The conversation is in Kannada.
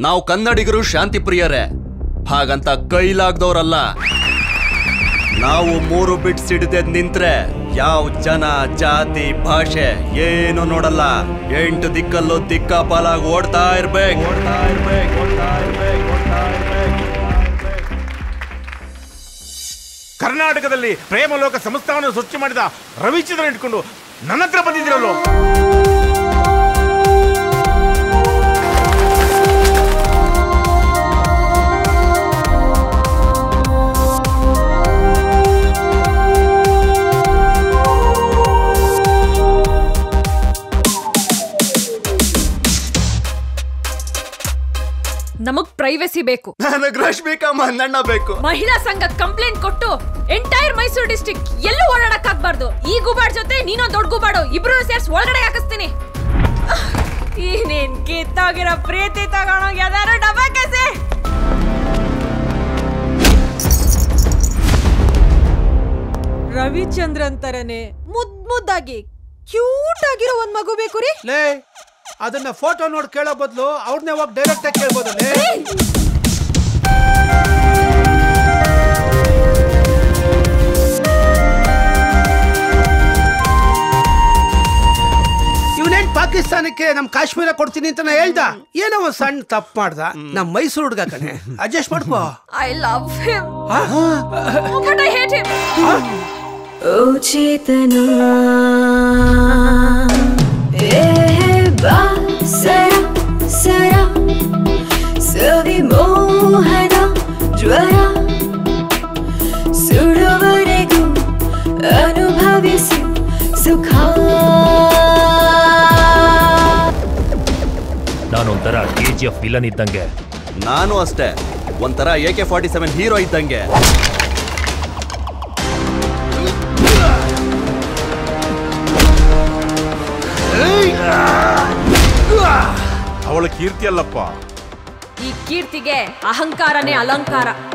ನಾವು ಕನ್ನಡಿಗರು ಶಾಂತಿ ಪ್ರಿಯರೇ ಹಾಗಂತ ಕೈಲಾಗ್ದವ್ರಲ್ಲ ನಾವು ಮೂರು ಬಿಟ್ ಸಿಡದೆ ನಿಂತ್ರೆ ಯಾವ ಜನ ಜಾತಿ ಭಾಷೆ ಏನು ನೋಡಲ್ಲ ಎಂಟು ದಿಕ್ಕಲ್ಲೂ ದಿಕ್ಕಾಪಾಲಾಗಿ ಓಡ್ತಾ ಇರ್ಬೇಕು ಓಡ್ತಾ ಇರ್ಬೇಕು ಓಡ್ತಾ ಇರ್ಬೇಕು ಓಡ್ತಾ ಇರ್ಬೇಕು ಕರ್ನಾಟಕದಲ್ಲಿ ಪ್ರೇಮಲೋಕ ಸಂಸ್ಥಾನವನ್ನು ಸೃಷ್ಟಿ ಮಾಡಿದ ರವಿಚಂದ್ರನ್ ಇಟ್ಕೊಂಡು ನನ್ನ ಹತ್ರ ಬಂದಿದ್ದೀರಲ್ಲೋ ನಮಗ್ ಪ್ರೈವಸಿ ಬೇಕು ನನಗ್ ರಶ್ಮಿಕಾ ಮಂದಣ್ಣ ಬೇಕು ಮಹಿಳಾ ಸಂಘ ಕಂಪ್ಲೇಂಟ್ ಕೊಟ್ಟು ಎಂಟೈರ್ ಮೈಸೂರು ಡಿಸ್ಟ್ರಿಕ್ಟ್ ಎಲ್ಲೂ ಓಡಾಡಕ್ ಆಗ್ಬಾರ್ದು ಈ ಗುಬಾಡ್ ಜೊತೆ ನೀನೊಂದ್ ದೊಡ್ಡ ಗುಬಾಡು ಇಬ್ರು ಸೇರ್ಸ್ ಒಳಗಡೆ ಹಾಕಿಸ್ತೀನಿ ಈ ನೀನ್ ಕಿತ್ತೋಗಿರೋ ಪ್ರೀತಿ ತಗೊಂಡೋಗಿ ಯಾವ್ದಾರು ಡಬ್ಬ ಕೆಸೆ ರವಿಚಂದ್ರನ್ ತರನೇ ಮುದ್ ಮುದ್ದಾಗಿ ಕ್ಯೂಟ್ ಆಗಿರೋ ಒಂದ್ ಮಗು ಬೇಕು ರೀ ಲೇ ಅದನ್ನ ಫೋಟೋ ನೋಡಿ ಕೇಳೋ ಬದಲು ಅವ್ರನ್ನೇ ಹೋಗಿ ಡೈರೆಕ್ಟ್ ಆಗಿ ಕೇಳ್ಬೋದು ಲೇ ಇವನೇನ್ ಪಾಕಿಸ್ತಾನಕ್ಕೆ ನಮ್ ಕಾಶ್ಮೀರ ಕೊಡ್ತೀನಿ ಅಂತ ನಾ ಹೇಳ್ದ ಏನೋ ಒಂದ್ ಸಣ್ಣ ತಪ್ಪು ಮಾಡ್ದ ನಮ್ ಮೈಸೂರು ಹುಡ್ಗ ಕಣೆ ಅಡ್ಜಸ್ಟ್ ಮಾಡ್ಕೋ I love him but I hate him ಓ ಚೇತನಾ ಏ ಬಾ ಸರ ಸರ ಸವಿ ಮೋಹನ ಜ್ವರ ಸುಡುವರೆಗೂ ಅನುಭವಿಸು ಸುಖ ನಾನೊಂಥರ ಕೆ ಜಿ ಎಫ್ ವಿಲನ್ ಇದ್ದಂಗೆ ನಾನು ಅಷ್ಟೇ ಒಂಥರ A K forty seven hero ಇದ್ದಂಗೆ ಅವಳ ಕೀರ್ತಿ ಅಲ್ಲಪ್ಪ ಈ ಕೀರ್ತಿಗೆ ಅಹಂಕಾರನೇ ಅಲಂಕಾರ